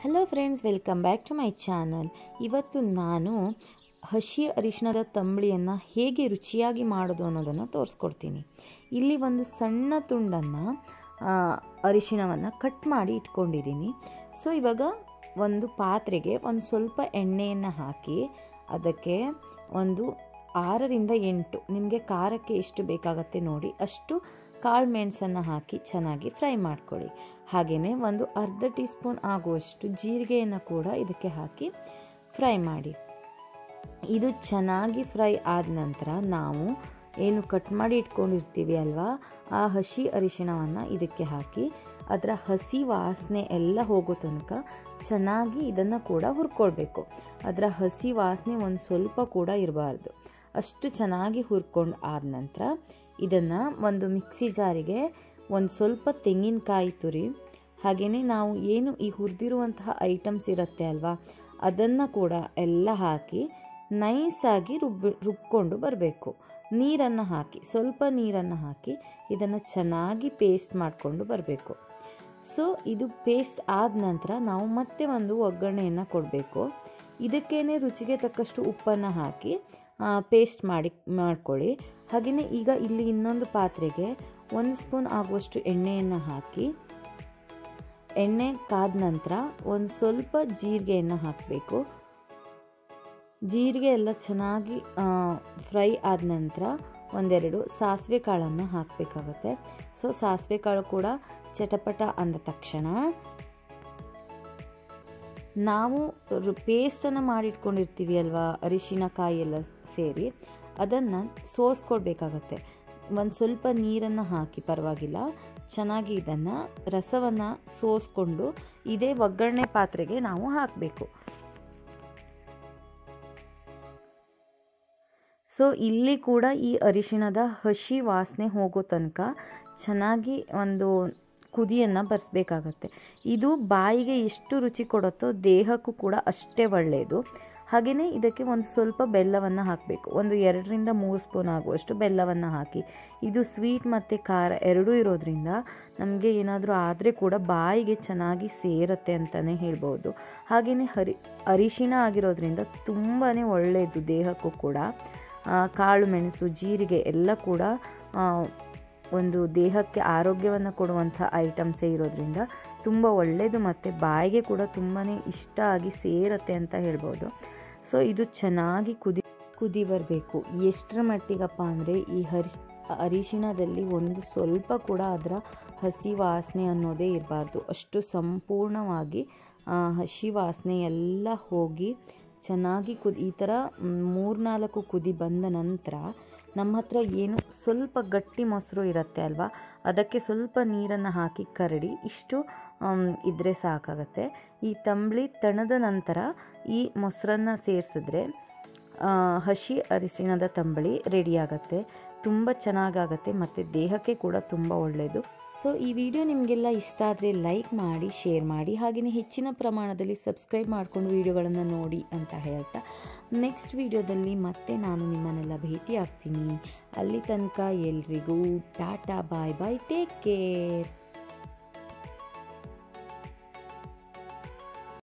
hello friends welcome back to my channel ಇವತ್ತು ನಾನು ಹಸಿ ಅರಿಶಿಣದ ತಂಬಳಿಯನ್ನು ಹೇಗೆ ರುಚಿಯಾಗಿ ಮಾಡೋದು ಅನ್ನೋದನ್ನು ತೋರಿಸ್ಕೊಡ್ತೀನಿ ಇಲ್ಲಿ ಒಂದು ಸಣ್ಣ ತುಂಡನ್ನು ಅರಿಶಿಣವನ್ನು ಕಟ್ ಮಾಡಿ ಇಟ್ಕೊಂಡಿದ್ದೀನಿ ಸೊ ಇವಾಗ ಒಂದು ಪಾತ್ರೆಗೆ ಒಂದು ಸ್ವಲ್ಪ ಎಣ್ಣೆಯನ್ನು ಹಾಕಿ ಅದಕ್ಕೆ ಒಂದು ಆರರಿಂದ ಎಂಟು ನಿಮಗೆ ಖಾರಕ್ಕೆ ಎಷ್ಟು ಬೇಕಾಗತ್ತೆ ನೋಡಿ ಅಷ್ಟು ಕಾಳು ಮೆಣಸನ್ನು ಹಾಕಿ ಚೆನ್ನಾಗಿ ಫ್ರೈ ಮಾಡ್ಕೊಳ್ಳಿ ಹಾಗೆಯೇ ಒಂದು ಅರ್ಧ ಟೀ ಸ್ಪೂನ್ ಆಗುವಷ್ಟು ಜೀರಿಗೆಯನ್ನು ಕೂಡ ಇದಕ್ಕೆ ಹಾಕಿ ಫ್ರೈ ಮಾಡಿ ಇದು ಚೆನ್ನಾಗಿ ಫ್ರೈ ಆದ ನಂತರ ನಾವು ಏನು ಕಟ್ ಮಾಡಿ ಇಟ್ಕೊಂಡಿರ್ತೀವಿ ಅಲ್ವಾ ಆ ಹಸಿ ಅರಿಶಿಣವನ್ನು ಇದಕ್ಕೆ ಹಾಕಿ ಅದರ ಹಸಿ ವಾಸನೆ ಎಲ್ಲ ಹೋಗೋ ತನಕ ಚೆನ್ನಾಗಿ ಇದನ್ನು ಕೂಡ ಹುರ್ಕೊಳ್ಬೇಕು ಅದರ ಹಸಿ ವಾಸನೆ ಒಂದು ಸ್ವಲ್ಪ ಕೂಡ ಇರಬಾರ್ದು ಅಷ್ಟು ಚೆನ್ನಾಗಿ ಹುರ್ಕೊಂಡು ಆದ ನಂತರ ಇದನ್ನು ಒಂದು ಮಿಕ್ಸಿ ಜಾರಿಗೆ ಒಂದು ಸ್ವಲ್ಪ ತೆಂಗಿನಕಾಯಿ ತುರಿ ಹಾಗೆಯೇ ನಾವು ಏನು ಈ ಹುರಿದಿರುವಂತಹ ಐಟಮ್ಸ್ ಇರುತ್ತೆ ಅಲ್ವಾ ಅದನ್ನು ಕೂಡ ಎಲ್ಲ ಹಾಕಿ ನೈಸಾಗಿ ರುಬ್ಬಿ ರುಬ್ಕೊಂಡು ಬರಬೇಕು ನೀರನ್ನು ಹಾಕಿ ಸ್ವಲ್ಪ ನೀರನ್ನು ಹಾಕಿ ಇದನ್ನು ಚೆನ್ನಾಗಿ ಪೇಸ್ಟ್ ಮಾಡಿಕೊಂಡು ಬರಬೇಕು ಸೊ ಇದು ಪೇಸ್ಟ್ ಆದ ನಂತರ ನಾವು ಮತ್ತೆ ಒಂದು ಒಗ್ಗರಣೆಯನ್ನು ಕೊಡಬೇಕು ಇದಕ್ಕೇನೆ ರುಚಿಗೆ ತಕ್ಕಷ್ಟು ಉಪ್ಪನ್ನು ಹಾಕಿ ಪೇಸ್ಟ್ ಮಾಡಿ ಮಾಡ್ಕೊಳ್ಳಿ ಹಾಗೆಯೇ ಈಗ ಇಲ್ಲಿ ಇನ್ನೊಂದು ಪಾತ್ರೆಗೆ ಒಂದು ಸ್ಪೂನ್ ಆಗುವಷ್ಟು ಎಣ್ಣೆಯನ್ನು ಹಾಕಿ ಎಣ್ಣೆ ಕಾದ ನಂತರ ಒಂದು ಸ್ವಲ್ಪ ಜೀರಿಗೆಯನ್ನು ಹಾಕಬೇಕು ಜೀರಿಗೆ ಎಲ್ಲ ಚೆನ್ನಾಗಿ ಫ್ರೈ ಆದ ನಂತರ ಒಂದೆರಡು ಸಾಸಿವೆ ಕಾಳನ್ನು ಹಾಕಬೇಕಾಗತ್ತೆ ಸೊ ಸಾಸಿವೆ ಕಾಳು ಕೂಡ ಚಟಪಟ ಅಂದ ತಕ್ಷಣ ನಾವು ಪೇಸ್ಟನ್ನು ಮಾಡಿಟ್ಕೊಂಡಿರ್ತೀವಿ ಅಲ್ವಾ ಅರಿಶಿನಕಾಯಿ ಎಲ್ಲ ಸೇರಿ ಅದನ್ನು ಸೋಸ್ಕೊಡ್ಬೇಕಾಗತ್ತೆ ಒಂದು ಸ್ವಲ್ಪ ನೀರನ್ನು ಹಾಕಿ ಪರವಾಗಿಲ್ಲ ಚೆನ್ನಾಗಿ ಇದನ್ನು ರಸವನ್ನು ಸೋಸ್ಕೊಂಡು ಇದೇ ಒಗ್ಗರಣೆ ಪಾತ್ರೆಗೆ ನಾವು ಹಾಕಬೇಕು ಸೊ ಇಲ್ಲಿ ಕೂಡ ಈ ಅರಿಶಿಣದ ಹಸಿ ವಾಸನೆ ಹೋಗೋ ತನಕ ಚೆನ್ನಾಗಿ ಒಂದು ಕುದಿಯನ್ನು ಬರೆಸ್ಬೇಕಾಗತ್ತೆ ಇದು ಬಾಯಿಗೆ ಎಷ್ಟು ರುಚಿ ಕೊಡುತ್ತೋ ದೇಹಕ್ಕೂ ಕೂಡ ಅಷ್ಟೇ ಒಳ್ಳೆಯದು ಹಾಗೆಯೇ ಇದಕ್ಕೆ ಒಂದು ಸ್ವಲ್ಪ ಬೆಲ್ಲವನ್ನು ಹಾಕಬೇಕು ಒಂದು ಎರಡರಿಂದ ಮೂರು ಸ್ಪೂನ್ ಆಗುವಷ್ಟು ಬೆಲ್ಲವನ್ನು ಹಾಕಿ ಇದು ಸ್ವೀಟ್ ಮತ್ತು ಖಾರ ಎರಡೂ ಇರೋದ್ರಿಂದ ನಮಗೆ ಏನಾದರೂ ಆದರೆ ಕೂಡ ಬಾಯಿಗೆ ಚೆನ್ನಾಗಿ ಸೇರತ್ತೆ ಅಂತಲೇ ಹೇಳ್ಬೋದು ಹಾಗೆಯೇ ಹರಿ ಅರಿಶಿಣ ಆಗಿರೋದ್ರಿಂದ ತುಂಬಾ ಒಳ್ಳೆಯದು ದೇಹಕ್ಕೂ ಕೂಡ ಕಾಳು ಮೆಣಸು ಜೀರಿಗೆ ಎಲ್ಲ ಕೂಡ ಒಂದು ದೇಹಕ್ಕೆ ಆರೋಗ್ಯವನ್ನು ಕೊಡುವಂಥ ಐಟಮ್ಸೇ ಇರೋದ್ರಿಂದ ತುಂಬ ಒಳ್ಳೆಯದು ಮತ್ತು ಬಾಯಿಗೆ ಕೂಡ ತುಂಬಾ ಇಷ್ಟ ಆಗಿ ಸೇರತ್ತೆ ಅಂತ ಹೇಳ್ಬೋದು ಸೊ ಇದು ಚೆನ್ನಾಗಿ ಕುದಿ ಕುದಿ ಬರಬೇಕು ಎಷ್ಟರ ಮಟ್ಟಿಗಪ್ಪ ಅಂದರೆ ಈ ಹರಿ ಅರಿಶಿಣದಲ್ಲಿ ಒಂದು ಸ್ವಲ್ಪ ಕೂಡ ಅದರ ಹಸಿ ವಾಸನೆ ಅನ್ನೋದೇ ಇರಬಾರ್ದು ಅಷ್ಟು ಸಂಪೂರ್ಣವಾಗಿ ಹಸಿ ವಾಸನೆ ಎಲ್ಲ ಹೋಗಿ ಚೆನ್ನಾಗಿ ಕುದಿ ಈ ಥರ ಮೂರ್ನಾಲ್ಕು ಕುದಿ ಬಂದ ನಂತರ ನಮ್ಮ ಹತ್ರ ಏನು ಸ್ವಲ್ಪ ಗಟ್ಟಿ ಮೊಸರು ಇರುತ್ತೆ ಅಲ್ವಾ ಅದಕ್ಕೆ ಸ್ವಲ್ಪ ನೀರನ್ನು ಹಾಕಿ ಕರಡಿ ಇಷ್ಟು ಇದ್ದರೆ ಸಾಕಾಗತ್ತೆ ಈ ತಂಬಳಿ ತಣದ ನಂತರ ಈ ಮೊಸರನ್ನು ಸೇರಿಸಿದ್ರೆ ಹಸಿ ಅರಿಶಿಣದ ತಂಬಳಿ ರೆಡಿ ಆಗುತ್ತೆ ತುಂಬ ಚೆನ್ನಾಗಾಗತ್ತೆ ಮತ್ತು ದೇಹಕ್ಕೆ ಕೂಡ ತುಂಬ ಒಳ್ಳೆಯದು ಸೊ ಈ ವಿಡಿಯೋ ನಿಮಗೆಲ್ಲ ಇಷ್ಟ ಆದರೆ ಲೈಕ್ ಮಾಡಿ ಶೇರ್ ಮಾಡಿ ಹಾಗೆಯೇ ಹೆಚ್ಚಿನ ಪ್ರಮಾಣದಲ್ಲಿ ಸಬ್ಸ್ಕ್ರೈಬ್ ಮಾಡಿಕೊಂಡು ವಿಡಿಯೋಗಳನ್ನು ನೋಡಿ ಅಂತ ಹೇಳ್ತಾ ನೆಕ್ಸ್ಟ್ ವಿಡಿಯೋದಲ್ಲಿ ಮತ್ತೆ ನಾನು ನಿಮ್ಮನ್ನೆಲ್ಲ ಭೇಟಿ ಆಗ್ತೀನಿ ಅಲ್ಲಿ ತನಕ ಎಲ್ರಿಗೂ tata bye bye take care